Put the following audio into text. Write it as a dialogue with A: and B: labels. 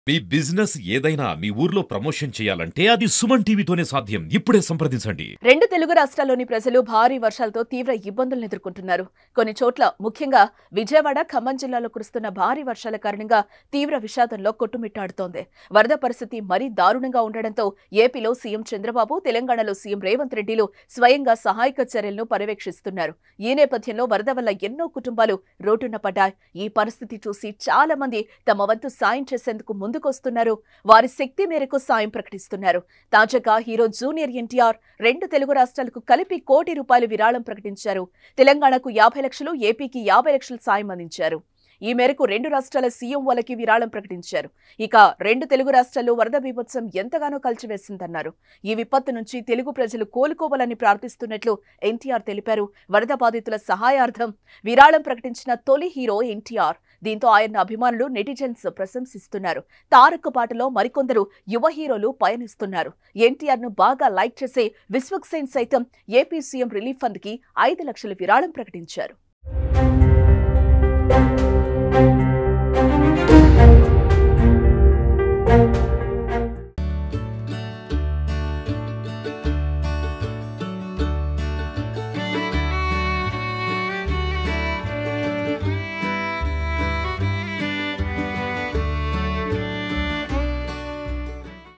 A: మీ business ఏదైనా మీ ఊర్లో promotion చేయాలంటే అది సుమన్ టీవీతోనే సాధ్యం ఇప్పుడే సంప్రదించండి
B: రెండు తెలుగు రాష్ట్రాల్లోని ప్రజలు భారీ వర్షాలతో తీవ్ర ఇబ్బందులను ఎదుర్కొంటున్నారు కొన్ని చోట్ల ముఖ్యంగా విజయవాడ ఖమ్మం జిల్లాలో కురుస్తున్న భారీ వర్షాల కారణంగా తీవ్ర విషాదంలో కొట్టుమిట్టాడుతోంది వరద పరిస్థితి మరీ దారుణంగా ఉండడంతో ఏపీలో సీఎం చంద్రబాబు తెలంగాణలో సీఎం రేవంత్ రెడ్డిలు స్వయంగా సహాయక చర్యలను పర్యవేక్షిస్తున్నారు ఈ నేపథ్యంలో వరద వల్ల ఎన్నో కుటుంబాలు రోడ్డున పడ్డాయి ఈ పరిస్థితి చూసి చాలా మంది తమ వంతు సాయం చేసేందుకు ముందుకొస్తున్నారు వారి శక్తి మేరకు సాయం ప్రకటిస్తున్నారు తాజాగా హీరో జూనియర్ ఎన్టీఆర్ రెండు తెలుగు రాష్ట్రాలకు కలిపి కోటి రూపాయలు విరాళం ప్రకటించారు తెలంగాణకు యాభై లక్షలు ఏపీకి యాభై లక్షల సాయం అందించారు ఈ మేరకు రెండు రాష్ట్రాల సీఎం వాళ్ళకి విరాళం ప్రకటించారు ఇక రెండు తెలుగు రాష్ట్రాల్లో వరద బీభత్సం ఎంతగానో కలిచివేసిందన్నారు ఈ విపత్తు నుంచి తెలుగు ప్రజలు కోలుకోవాలని ప్రార్థిస్తున్నట్లు ఎన్టీఆర్ తెలిపారు వరద బాధితుల సహాయార్థం విరాళం ప్రకటించిన తొలి హీరో ఎన్టీఆర్ దీంతో ఆయన అభిమానులు నెటిజన్స్ ప్రశంసిస్తున్నారు తారక్ పాటలో మరికొందరు యువ హీరోలు పయనిస్తున్నారు ఎన్టీఆర్ ను బాగా లైక్ చేసే విశ్వక్సేన్ సైతం ఏపీ సీఎం రిలీఫ్ ఫండ్ కి ఐదు లక్షల విరాళం ప్రకటించారు
C: thank you